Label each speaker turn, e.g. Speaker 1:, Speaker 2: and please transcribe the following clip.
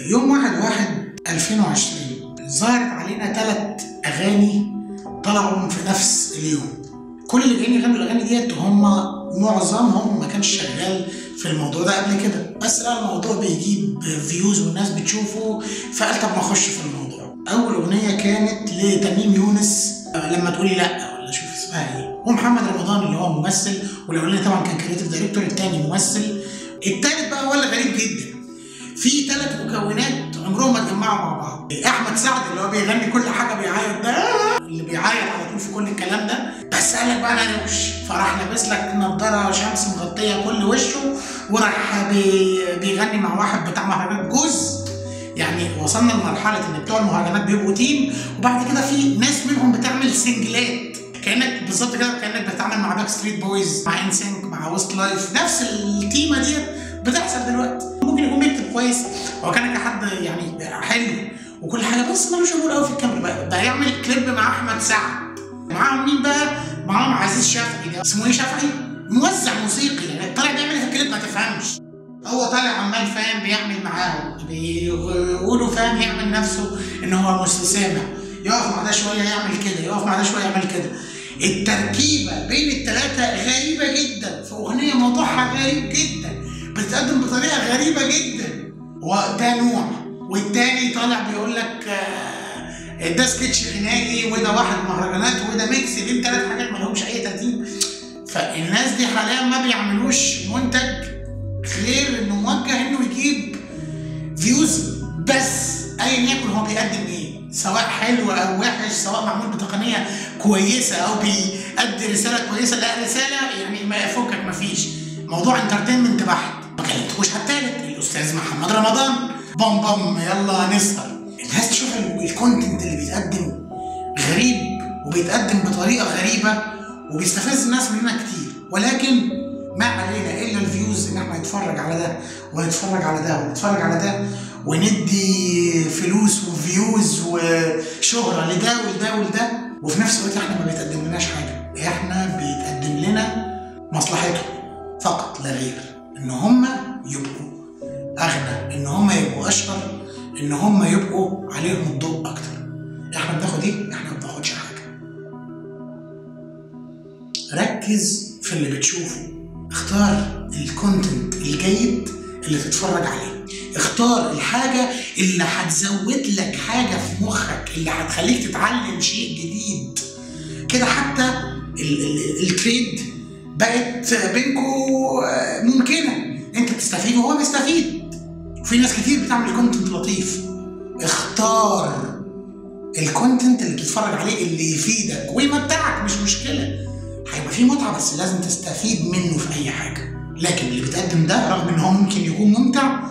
Speaker 1: يوم 1 1 2020 ظهرت علينا ثلاث اغاني طلعوا في نفس اليوم كل اللي جايين يغنوا الاغاني ديت هم معظمهم ما كانش شغال في الموضوع ده قبل كده بس لقى الموضوع بيجيب فيوز والناس بتشوفه فقال طب ما اخش في الموضوع اول اغنيه كانت لتميم يونس لما تقولي لا ولا شوف اسمها ايه ومحمد رمضان اللي هو ممثل والاولاني طبعا كان كريتيف دايركتور الثاني ممثل الثالث بقى ولا غريب جدا في ثلاث مكونات عمرهم ما اتجمعوا مع بعض احمد سعد اللي هو بيغني كل حاجه بيعيط ده اللي بيعيط على طول في كل الكلام ده بس قال لك بقى انا روش فراح لابس لك نضاره شمس مغطيه كل وشه وراح بي بيغني مع واحد بتاع مهرجانات جوز يعني وصلنا لمرحله ان بتوع المهرجانات بيبقوا تيم وبعد كده في ناس منهم بتعمل سنجلات كانك بالظبط كده كانك بتتعامل مع باك ستريت بويز مع انسينك مع ويست لايف نفس التيمه ديت بتحصل دلوقتي ممكن يكون بيكتب كويس هو كان كحد يعني حلو وكل حاجه بس ملوش قبول قوي في الكاميرا بقى ده يعمل كليب مع احمد سعد معاهم مين بقى؟ معاهم عزيز شافعي ده اسمه ايه شافعي؟ موزع موسيقي يعني طالع بيعمل ايه في الكليب ما تفهمش هو طالع عمال فاهم بيعمل معاهم بيقولوا فاهم يعمل نفسه ان هو مش سامع يقف مع ده شويه يعمل كده يقف مع ده شويه يعمل كده التركيبه بين الثلاثه غريبه جدا في اغنيه موضوعها غريب جدا بتتقدم بطريقه غريبه جدا وده نوع والتاني طالع بيقول لك آه ده سكتش غنائي وده واحد مهرجانات وده ميكس بين ثلاث حاجات ما لهمش اي ترتيب فالناس دي حاليا ما بيعملوش منتج غير انه موجه انه يجيب فيوز بس ايا يكن هو بيقدم ايه سواء حلو او وحش سواء معمول بتقنيه كويسه او بيأدي رساله كويسه لا رساله يعني ما يفكك ما فيش موضوع انترتينمنت بحت ما كلمتكوش على التالت الاستاذ محمد رمضان بام بام يلا نسهر الناس تشوف الكونتنت اللي بيتقدم غريب وبيتقدم بطريقه غريبه وبيستفز الناس مننا كتير ولكن ما علينا الا الفيوز ان احنا نتفرج على ده ونتفرج على ده ونتفرج على ده وندي فلوس وفيوز وشهره لده ولده ولده وفي نفس الوقت احنا ما بيتقدم لناش حاجه احنا بيتقدم لنا مصلحتهم فقط لا غير ان هم يبقوا اغنى ان هم يبقوا اشهر ان هم يبقوا عليهم الضوء اكتر احنا بناخد ايه احنا ما بناخدش حاجه ركز في اللي بتشوفه اختار الكونتنت الجيد اللي تتفرج عليه اختار الحاجة اللي هتزود لك حاجة في مخك اللي هتخليك تتعلم شيء جديد كده حتى التريد بقت بينكو ممكنة انت بتستفيد وهو بيستفيد وفي ناس كتير بتعمل كونتنت لطيف اختار الكونتنت اللي بتتفرج عليه اللي يفيدك ويمتعك مش مشكله هيبقى فيه متعه بس لازم تستفيد منه في اي حاجه لكن اللي بتقدم ده رغم ان هو ممكن يكون ممتع